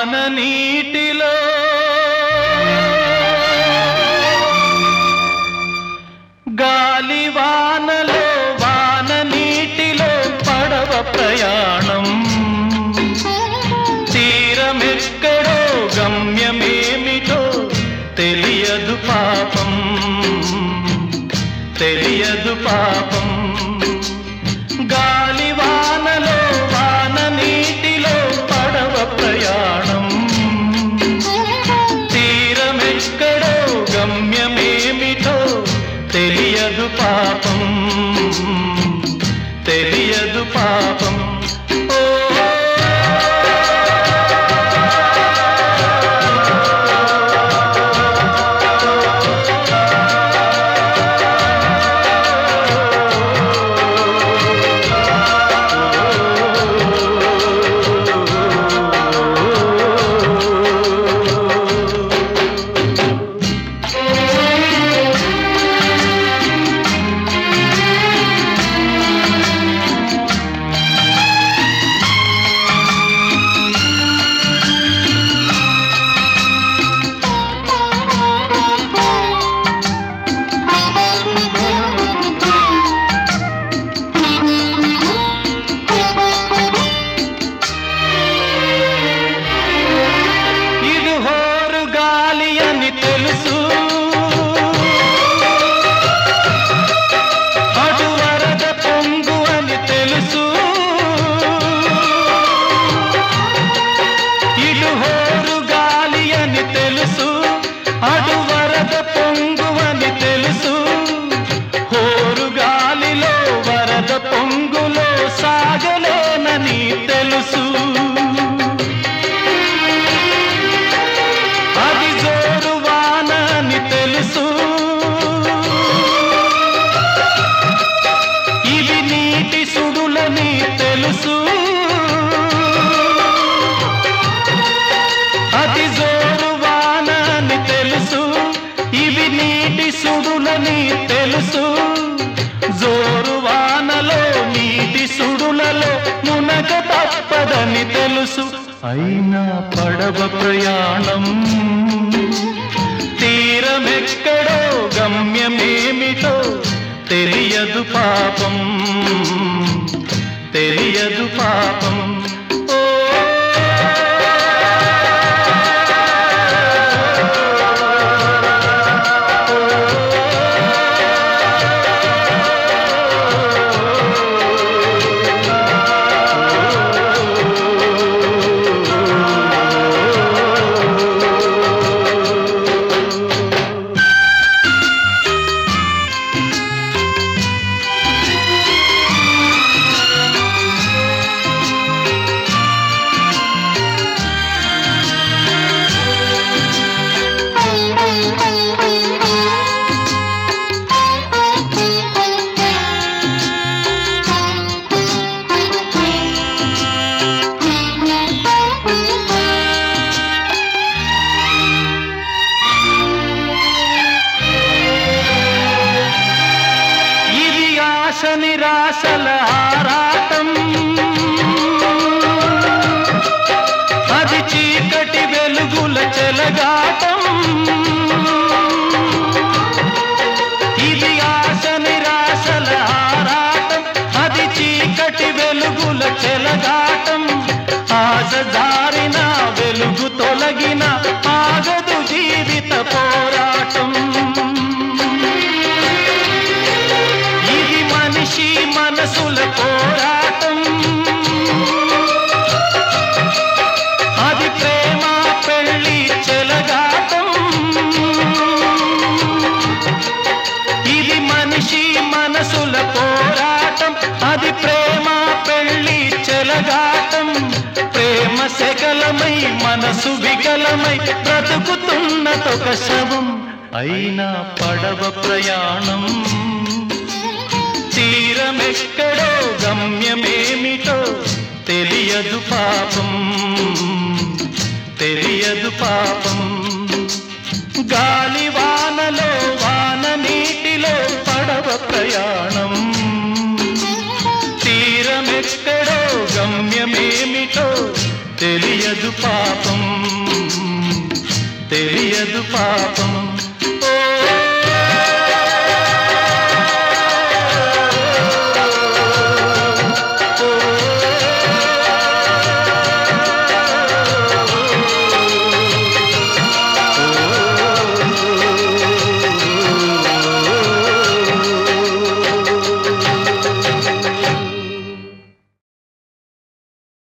వాన నీటిలో గాలి వానలో వాన నీటిలో పడవ ప్రయాణం తీరమెక్కడో గమ్యమేమిటో తెలియదు పాపం తెలియదు పాపం గాలి వానలో వాన నీటిలో పడవ ప్రయాణం తీరమెక్కడో గమ్యమేమిటో తెలియదు పాపం తెలియదు పాపం ఓ ఇది హోరు గాలి అని తెలుసు అటు వరద పొంగు అని తెలుసు ఇటు హోరు గాలి అని తెలుసు అటు వరద పొంగు అని తెలుసు హోరు గాలిలో వరద పొంగులో సాగలేనని తెలుసు అది జోరు వాన అని తెలుసు ఇవి నీటి సుడులని తెలుసు అది జోరు వాన అని తెలుసు ఇవి నీటి సుడులని తెలుసు జోరు వానలో నీటి సుడులలో మునగ తప్పదని తెలుసు అయినా పడవ ప్రయాణం తీరమెక్కడో గమ్యమేమిటో తెలియదు పాపం తెలియదు పాపం ఓ ఇది ఆశ నిరాశల ఆరాటం అది చీకటి వెలుగుల చెలగాటం ఇది ఆశ నిరాశల ఆరాటం అది చీకటి వెలుగుల చెలగాటం ఆశ జారిన వెలుగు తొలగిన ఆగదు జీవిత పోరాటం ఇది మనిషి మనసుల పోరాటం అది ప్రేమ పెళ్లి చెలగాటం ఇది మనిషి మనసుల పోరాటం అది ప్రేమ పెళ్లి చెలగాటం ప్రేమ శకలమై మనసు వికలమై బ్రతుకుతున్నదొక శవం అయినా పడవ ప్రయాణం తీరమెక్కడో గమ్యమేమిటో తెలియదు పాపం తెలియదు పాపం గాలి వానలో వాన నీటిలో పడవ ప్రయాణం తీరమెక్కడో గమ్యమేమిటో తెలియదు పాపం తెలియదు పాపం ఓ